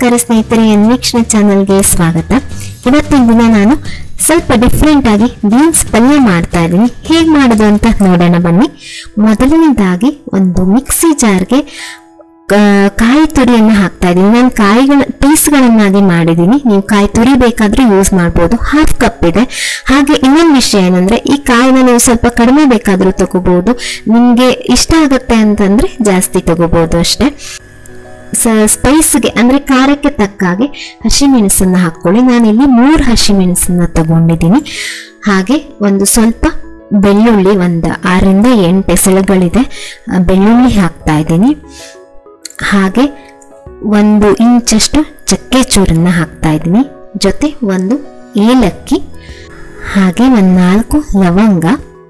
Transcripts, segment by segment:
ನಮಸ್ಕಾರ ಸ್ನೇಹಿತರೆ ಅನ್ವೀಕ್ಷಣ ಚಾನಲ್ಗೆ ಸ್ವಾಗತ ಇವತ್ತಿನ ದಿನ ನಾನು ಸ್ವಲ್ಪ ಡಿಫ್ರೆಂಟ್ ಆಗಿ ಬೀನ್ಸ್ ಪಲ್ಯ ಮಾಡ್ತಾ ಇದ್ದೀನಿ ಹೇಗೆ ಮಾಡೋದು ಅಂತ ನೋಡೋಣ ಬನ್ನಿ ಮೊದಲನೇದಾಗಿ ಒಂದು ಮಿಕ್ಸಿ ಜಾರ್ಗೆ ಕಾ- ಕಾಯಿ ತುರಿಯನ್ನು ಹಾಕ್ತಾ ಇದ್ದೀನಿ ನಾನು ಕಾಯಿಗಳ ಪೀಸ್ಗಳನ್ನಾಗಿ ಮಾಡಿದ್ದೀನಿ ನೀವು ಕಾಯಿ ತುರಿ ಬೇಕಾದ್ರೆ ಯೂಸ್ ಮಾಡ್ಬೋದು ಹಾಫ್ ಕಪ್ ಇದೆ ಹಾಗೆ ಇನ್ನೊಂದು ವಿಷಯ ಏನಂದ್ರೆ ಈ ಕಾಯಿನ ನೀವು ಸ್ವಲ್ಪ ಕಡಿಮೆ ಬೇಕಾದರೂ ತಗೋಬಹುದು ನಿಮಗೆ ಇಷ್ಟ ಆಗುತ್ತೆ ಅಂತಂದ್ರೆ ಜಾಸ್ತಿ ತಗೋಬಹುದು ಅಷ್ಟೇ ಸ- ಸ್ಪೈಸ್ಗೆ ಅಂದ್ರೆ ಖಾರಕ್ಕೆ ತಕ್ಕ ಹಾಗೆ ಹಸಿಮೆಣಸನ್ನ ಹಾಕೊಳ್ಳಿ ನಾನಿಲ್ಲಿ ಮೂರು ಹಸಿಮೆಣಸನ್ನ ತಗೊಂಡಿದ್ದೀನಿ ಹಾಗೆ ಒಂದು ಸ್ವಲ್ಪ ಬೆಳ್ಳುಳ್ಳಿ ಒಂದು ಆರರಿಂದ ಎಂಟು ಎಸಳುಗಳಿದೆ ಆ, ಬೆಳ್ಳುಳ್ಳಿ ಹಾಕ್ತಾ ಇದ್ದೀನಿ ಹಾಗೆ ಒಂದು ಇಂಚಷ್ಟು ಚಕ್ಕೆ ಚೂರನ್ನ ಹಾಕ್ತಾ ಇದ್ದೀನಿ ಜೊತೆ ಒಂದು ಏಲಕ್ಕಿ ಹಾಗೆ ಒಂದು ನಾಲ್ಕು ಲವಂಗ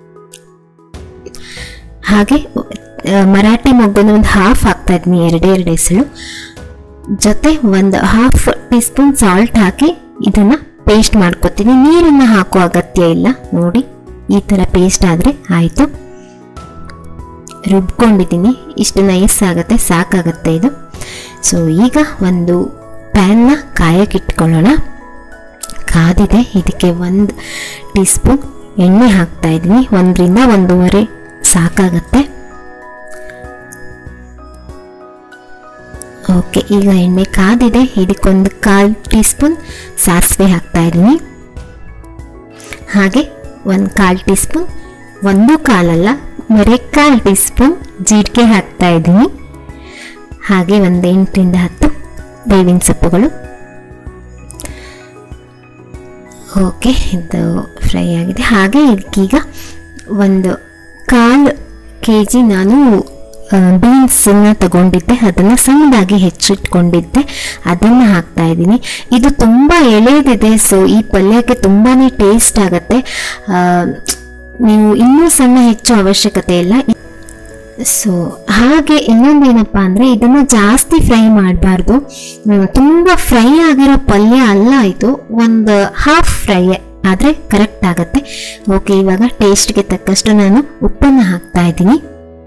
ಹಾಗೆ ಆ, ಮರಾಠಿ ಮೊಗ್ಗನ್ನು ಒಂದು ಹಾಫ್ ಹಾಕ್ತಾ ಇದ್ದೀನಿ ಎರಡೇ ಎರಡು ಎಸಳು ಜೊತೆ ಒಂದು ಹಾಫ್ ಟೀ ಸ್ಪೂನ್ ಸಾಲ್ಟ್ ಹಾಕಿ ಇದನ್ನ ಪೇಸ್ಟ್ ಮಾಡ್ಕೊತೀನಿ ನೀರನ್ನ ಹಾಕೋ ಅಗತ್ಯ ಇಲ್ಲ ನೋಡಿ ಈ ಥರ ಪೇಸ್ಟ್ ಆದರೆ ಆಯಿತು ರುಬ್ಕೊಂಡಿದ್ದೀನಿ ಇಷ್ಟು ನೈಸ್ ಆಗುತ್ತೆ ಸಾಕಾಗುತ್ತೆ ಇದು ಸೊ ಈಗ ಒಂದು ಪ್ಯಾನ್ನ ಕಾಯಕ್ಕಿಟ್ಕೊಳ್ಳೋಣ ಕಾದಿದೆ ಇದಕ್ಕೆ ಒಂದು ಟೀ ಸ್ಪೂನ್ ಎಣ್ಣೆ ಹಾಕ್ತಾ ಇದ್ದೀನಿ ಒಂದರಿಂದ ಒಂದೂವರೆ ಸಾಕಾಗತ್ತೆ ಓಕೆ ಈಗ ಎಣ್ಣೆ ಕಾದಿದೆ ಇದಕ್ಕೊಂದು ಕಾಲು ಟೀ ಸ್ಪೂನ್ ಸಾಸಿವೆ ಹಾಕ್ತಾ ಇದ್ದೀನಿ ಹಾಗೆ ಒಂದು ಕಾಲು ಟೀ ಸ್ಪೂನ್ ಒಂದು ಕಾಲಲ್ಲ ಬರೀ ಕಾಲು ಟೀ ಸ್ಪೂನ್ ಜೀರಿಗೆ ಹಾಕ್ತಾ ಇದ್ದೀನಿ ಹಾಗೆ ಒಂದು ಎಂಟರಿಂದ ಹತ್ತು ಬೇವಿನ ಸೊಪ್ಪುಗಳು ಓಕೆ ಇದು ಫ್ರೈ ಆಗಿದೆ ಹಾಗೆ ಇದಕ್ಕೀಗ ಒಂದು ಕಾಲು ಕೆ ಜಿ ನಾನು ಬೀನ್ಸನ್ನು ತಗೊಂಡಿದ್ದೆ ಅದನ್ನು ಸಣ್ಣದಾಗಿ ಹೆಚ್ಚಿಟ್ಕೊಂಡಿದ್ದೆ ಅದನ್ನು ಹಾಕ್ತಾ ಇದ್ದೀನಿ ಇದು ತುಂಬ ಎಳೆದಿದೆ ಸೊ ಈ ಪಲ್ಯಕ್ಕೆ ತುಂಬಾ ಟೇಸ್ಟ್ ಆಗುತ್ತೆ ಆ, ನೀವು ಇನ್ನೂ ಸಣ್ಣ ಹೆಚ್ಚು ಅವಶ್ಯಕತೆ ಇಲ್ಲ ಸೊ ಹಾಗೆ ಇನ್ನೊಂದೇನಪ್ಪ ಅಂದರೆ ಇದನ್ನು ಜಾಸ್ತಿ ಫ್ರೈ ಮಾಡಬಾರ್ದು ತುಂಬ ಫ್ರೈ ಆಗಿರೋ ಪಲ್ಯ ಅಲ್ಲ ಇದು ಒಂದು ಹಾಫ್ ಫ್ರೈ ಆದರೆ ಕರೆಕ್ಟ್ ಆಗುತ್ತೆ ಓಕೆ ಇವಾಗ ಟೇಸ್ಟ್ಗೆ ತಕ್ಕಷ್ಟು ನಾನು ಉಪ್ಪನ್ನು ಹಾಕ್ತಾ ಇದ್ದೀನಿ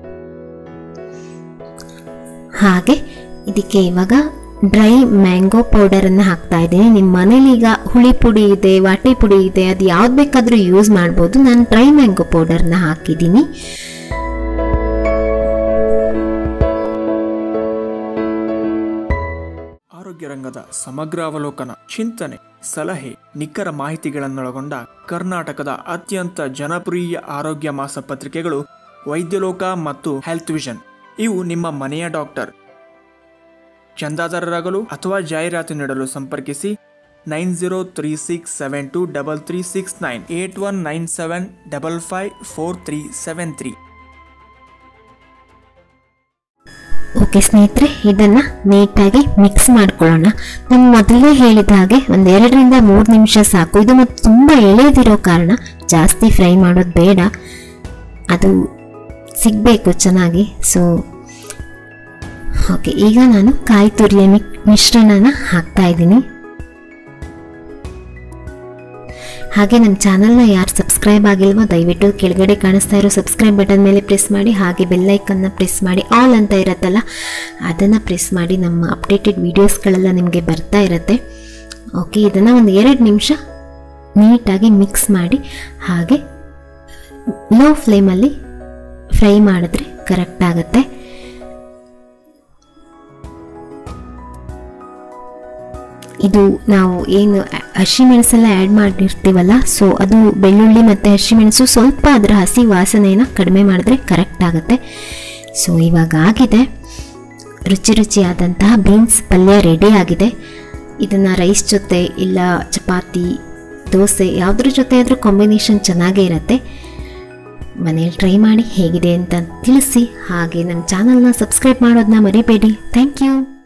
ಹಾಗೆ ಇದಕ್ಕೆ ಇವಾಗ ಡ್ರೈ ಮ್ಯಾಂಗೋ ಪೌಡರನ್ನು ಹಾಕ್ತಾ ಇದ್ದೀನಿ ನಿಮ್ಮ ಮನೇಲಿ ಈಗ ಹುಳಿ ಪುಡಿ ಇದೆ ವಾಟೆ ಪುಡಿ ಇದೆ ಅದು ಯಾವ್ದು ಬೇಕಾದರೂ ಯೂಸ್ ಮಾಡ್ಬೋದು ನಾನು ಡ್ರೈ ಮ್ಯಾಂಗೋ ಪೌಡರ್ನ ಹಾಕಿದ್ದೀನಿ ಆರೋಗ್ಯ ರಂಗದ ಸಮಗ್ರ ಅವಲೋಕನ ಚಿಂತನೆ ಸಲಹೆ ನಿಖರ ಮಾಹಿತಿಗಳನ್ನೊಳಗೊಂಡ ಕರ್ನಾಟಕದ ಅತ್ಯಂತ ಜನಪ್ರಿಯ ಆರೋಗ್ಯ ಮಾಸಪತ್ರಿಕೆಗಳು ವೈದ್ಯಲೋಕ ಮತ್ತು ಹೆಲ್ತ್ ವಿಷನ್ ಇವು ನಿಮ್ಮ ಮನೆಯ ಡಾಕ್ಟರ್ ಚಂದಾದಾರರಾಗಲು ಅಥವಾ ಜಾಹೀರಾತು ನೀಡಲು ಸಂಪರ್ಕಿಸಿ nine zero three six seven two double three six nine eight one nine seven double five four three seven three okay ಸ್ನೇಹಿತರೆ ಇದನ್ನು ನೀಟಾಗಿ ಮಿಕ್ಸ್ ಮಾಡ್ಕೊಳ್ಳೋಣ ನಾನು ಮೊದಲೇ ಹೇಳಿದ ಹಾಗೆ ಒಂದು ಎರಡರಿಂದ ಮೂರು ನಿಮಿಷ ಸಾಕು ಇದು ಮತ್ತು ತುಂಬ ಎಳೆದಿರೋ ಕಾರಣ ಜಾಸ್ತಿ ಫ್ರೈ ಮಾಡೋದು ಬೇಡ ಅದು ಸಿಗಬೇಕು ಚೆನ್ನಾಗಿ ಸೊ ಓಕೆ ಈಗ ನಾನು ಕಾಯಿ ತುರಿಯ ಮಿಕ್ ಮಿಶ್ರಣನ ಹಾಕ್ತಾ ಇದ್ದೀನಿ ಹಾಗೆ ನಮ್ಮ ಚಾನಲ್ನ ಯಾರು ಸಬ್ಸ್ಕ್ರೈಬ್ ಆಗಿಲ್ವೋ ದಯವಿಟ್ಟು ಕೆಳಗಡೆ ಕಾಣಿಸ್ತಾ ಇರೋ ಸಬ್ಸ್ಕ್ರೈಬ್ ಬಟನ್ ಮೇಲೆ ಪ್ರೆಸ್ ಮಾಡಿ ಹಾಗೆ ಬೆಲ್ಲೈಕನ್ನ ಪ್ರೆಸ್ ಮಾಡಿ ಆಲ್ ಅಂತ ಇರುತ್ತಲ್ಲ ಅದನ್ನು ಪ್ರೆಸ್ ಮಾಡಿ ನಮ್ಮ ಅಪ್ಡೇಟೆಡ್ ವೀಡಿಯೋಸ್ಗಳೆಲ್ಲ ನಿಮಗೆ ಬರ್ತಾ ಇರುತ್ತೆ ಓಕೆ ಇದನ್ನು ಒಂದು ಎರಡು ನಿಮಿಷ ನೀಟಾಗಿ ಮಿಕ್ಸ್ ಮಾಡಿ ಹಾಗೆ ಲೋ ಫ್ಲೇಮಲ್ಲಿ ಫ್ರೈ ಮಾಡಿದ್ರೆ ಕರೆಕ್ಟ್ ಆಗುತ್ತೆ ಇದು ನಾವು ಏನು ಹಸಿಮೆಣಸೆಲ್ಲ ಆ್ಯಡ್ ಮಾಡಿರ್ತೀವಲ್ಲ ಸೊ ಅದು ಬೆಳ್ಳುಳ್ಳಿ ಮತ್ತು ಹಸಿಮೆಣಸು ಸ್ವಲ್ಪ ಅದರ ಹಸಿ ವಾಸನೆಯನ್ನು ಕಡಿಮೆ ಮಾಡಿದ್ರೆ ಕರೆಕ್ಟ್ ಆಗುತ್ತೆ ಸೊ ಇವಾಗ ಆಗಿದೆ ರುಚಿ ರುಚಿಯಾದಂತಹ ಬೀನ್ಸ್ ಪಲ್ಯ ರೆಡಿ ಆಗಿದೆ ಇದನ್ನು ರೈಸ್ ಜೊತೆ ಇಲ್ಲ ಚಪಾತಿ ದೋಸೆ ಯಾವುದ್ರ ಜೊತೆ ಆದರೂ ಕಾಂಬಿನೇಷನ್ ಚೆನ್ನಾಗೇ ಇರುತ್ತೆ ಮನೇಲಿ ಟ್ರೈ ಮಾಡಿ ಹೇಗಿದೆ ಅಂತ ತಿಳಿಸಿ ಹಾಗೆ ನಮ್ಮ ಚಾನಲ್ನ ಸಬ್ಸ್ಕ್ರೈಬ್ ಮಾಡೋದನ್ನ ಮರಿಬೇಡಿ ಥ್ಯಾಂಕ್ ಯು